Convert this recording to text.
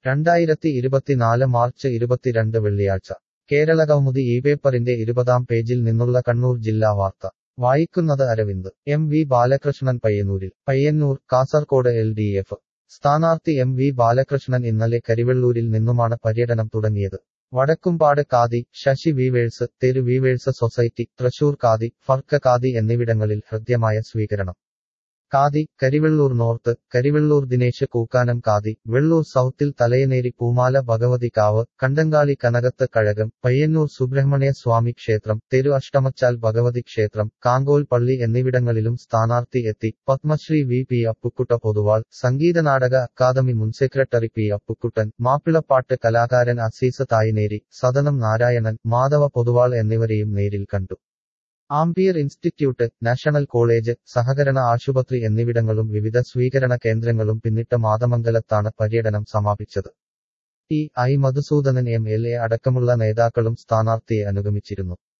രണ്ടായിരത്തി ഇരുപത്തിനാല് മാർച്ച് ഇരുപത്തിരണ്ട് വെള്ളിയാഴ്ച കേരള കൗമുദി ഈ പേപ്പറിന്റെ ഇരുപതാം പേജിൽ നിന്നുള്ള കണ്ണൂർ ജില്ലാ വാർത്ത വായിക്കുന്നത് അരവിന്ദ് എം വി ബാലകൃഷ്ണൻ പയ്യന്നൂരിൽ Payyannur Kasaragod L D F സ്ഥാനാർത്ഥി എം വി ബാലകൃഷ്ണൻ ഇന്നലെ കരിവെള്ളൂരിൽ നിന്നുമാണ് പര്യടനം തുടങ്ങിയത് വടക്കുംപാട് കാതി ശശി വീവേഴ്സ് തെരു വീവേഴ്സ് സൊസൈറ്റി തൃശൂർ കാതി ഫർക്ക കാതി എന്നിവിടങ്ങളിൽ ഹൃദ്യമായ സ്വീകരണം കാതി കരിവെള്ളൂർ നോർത്ത് കരിവെള്ളൂർ ദിനേശ് കൂക്കാനം കാതി വെള്ളൂർ സൗത്തിൽ തലയനേരി പൂമാല ഭഗവതി കാവ് കണ്ടങ്കാളി കനകത്ത് കഴകം പയ്യന്നൂർ സുബ്രഹ്മണ്യ സ്വാമി ക്ഷേത്രം തെരു അഷ്ടമച്ചാൽ ഭഗവതി ക്ഷേത്രം കാങ്കോൽ പള്ളി എന്നിവിടങ്ങളിലും സ്ഥാനാർത്ഥി എത്തി Padmashri V P Appukutta Poduval Sangeetha Nataka academy മുൻ സെക്രട്ടറി പി അപ്പുക്കുട്ടൻ മാപ്പിളപ്പാട്ട് കലാകാരൻ അസീസ് തായിനേരി സദനം നാരായണൻ മാധവ പൊതുവാൾ എന്നിവരെയും നേരിൽ കണ്ടു ആംപിയർ ഇൻസ്റ്റിറ്റ്യൂട്ട് നാഷണൽ കോളേജ് സഹകരണ ആശുപത്രി എന്നിവിടങ്ങളും വിവിധ സ്വീകരണ കേന്ദ്രങ്ങളും പിന്നിട്ട മാതമംഗലത്താണ് പര്യടനം സമാപിച്ചത് T I Madhusoodanan M L A അടക്കമുള്ള നേതാക്കളും സ്ഥാനാർത്ഥിയെ അനുഗമിച്ചിരുന്നു